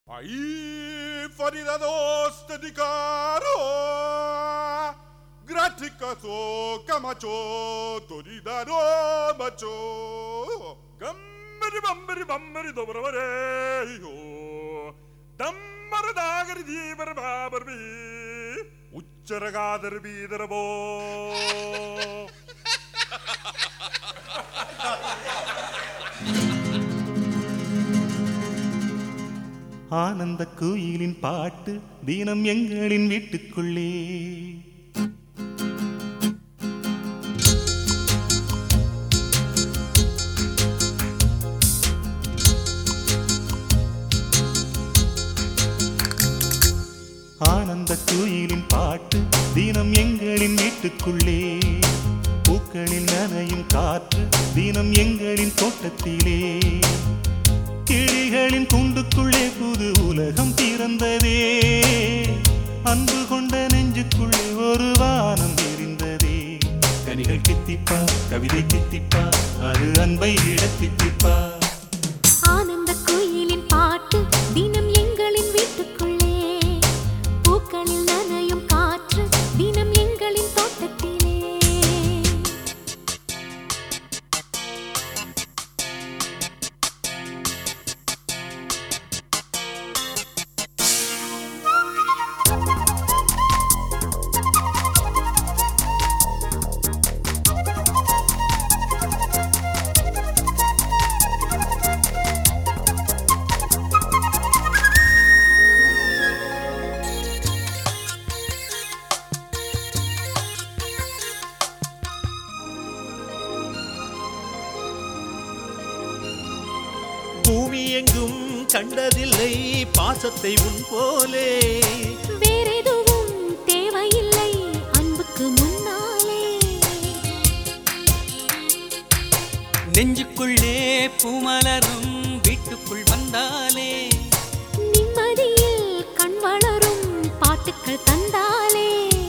Ahí faridados dedicaro Graticaso camacho Toridaro macho Gambari bambari bambari dobravare Dammara jeevar babarbi ಉಚ್ಚರಗಾದರ ಬೀದರಬೋ ஆனந்த கோயிலின் பாட்டு தினம் எங்களின் வீட்டுக்குள்ளே ஆனந்த கோயிலின் பாட்டு தினம் எங்களின் வீட்டுக்குள்ளே பூக்களில் நனையும் காற்று தினம் எங்களின் தோட்டத்திலே கிளிகளின் கூண்டுக்குள்ளே புது உலகம் பிறந்ததே அன்பு கொண்ட நெஞ்சுக்குள்ளே ஒரு வானம் தெரிந்ததே கனிகள் கித்திப்பா கவிதை கித்திப்பா அது அன்பை இடத்தித்திப்பா ஆனந்த குயிலின் பாட்டு தினம் எங்களின் வீட்டுக்குள்ளே பூக்களில் நனையும் காற்று தினம் எங்களின் தோட்டத்திலே பூமி எங்கும் கண்டதில்லை பாசத்தை உன் போலே வேறெதுவும் தேவையில்லை அன்புக்கு முன்னாலே நெஞ்சுக்குள்ளே பூமலரும் வீட்டுக்குள் வந்தாலே நிம்மதியில் கண் வளரும் பாட்டுக்கள் தந்தாலே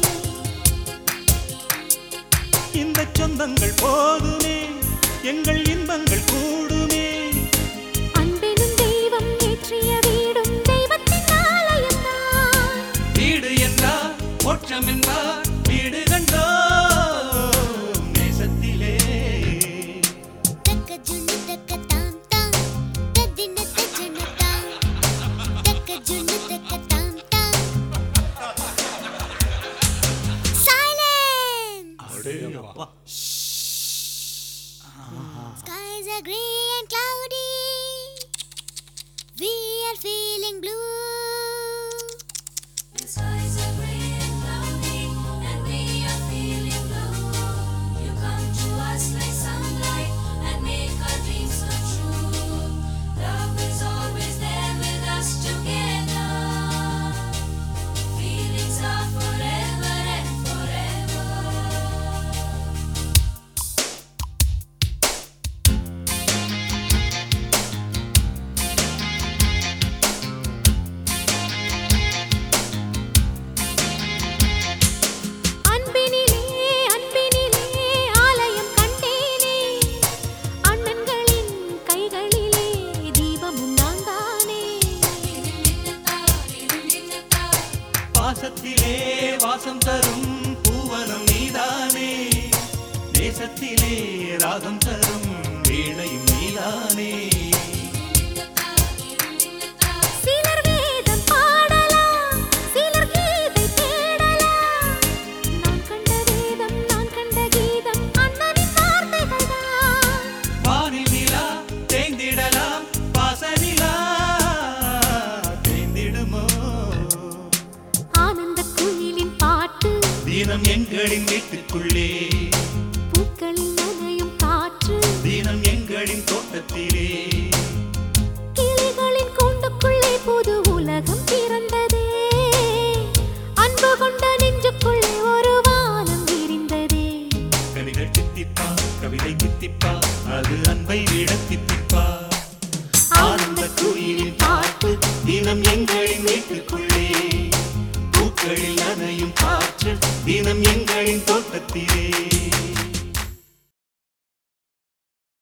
இந்த சொந்தங்கள் போதுமே எங்கள் இன்பங்கள் கூடுமே அன்பெனும் தெய்வம் ஏற்றிய வீடும் தெய்வத்தின் ஆலயம்தான் வீடு என்றார் மோட்சம் என்றார் வீடு கண்டோ நேசத்திலே தக்க ஜுன்னு தக்க தாம் தாம் தத்தின தஜன தாம் தக்க ஜுன்னு தக்க தாம் தாம் Silence! Skies are grey and cloudy. We are feeling blue. The skies are grey and cloudy, and we are feeling blue. You come to us like sunlight and make our dreams come true. Love is always there with us together. Feelings are forever and forever. அன்பினிலே அன்பினிலே ஆலயம் கண்டேனே அண்ணன்களின் கைகளிலே தீபமும் நான் தானே பாசத்திலே வாசம் தரும் பூவனம் நீதானே தேசத்திலே ராகம் தரும் வீணையும் நீதானே சிலர் வேதம் பாடலாம் சிலர் கீதை தேடலாம் நான் கண்ட வேதம் நான் கண்ட கீதம் அண்ணனின் வார்த்தைகள் தான் வானில் நிலா தேய்ந்திடலாம் பாசனிலா தேய்ந்திடுமோ ஆனந்த குயிலின் பாட்டு தினம் எங்களின் வீட்டுக்குள்ளே பூக்களில் நனையும் காற்று தினம் எங்களின் தோட்டத்திலே கிளிகளின் கூண்டுக்குள்ளே புது உலகம் பிறந்ததே அன்பு கொண்ட நெஞ்சுக்குள்ளே ஒரு வானம் விரிந்ததே கவிகள் தித்திப்பா கவிதை தித்திப்பா அது அன்பை விட தித்திப்பா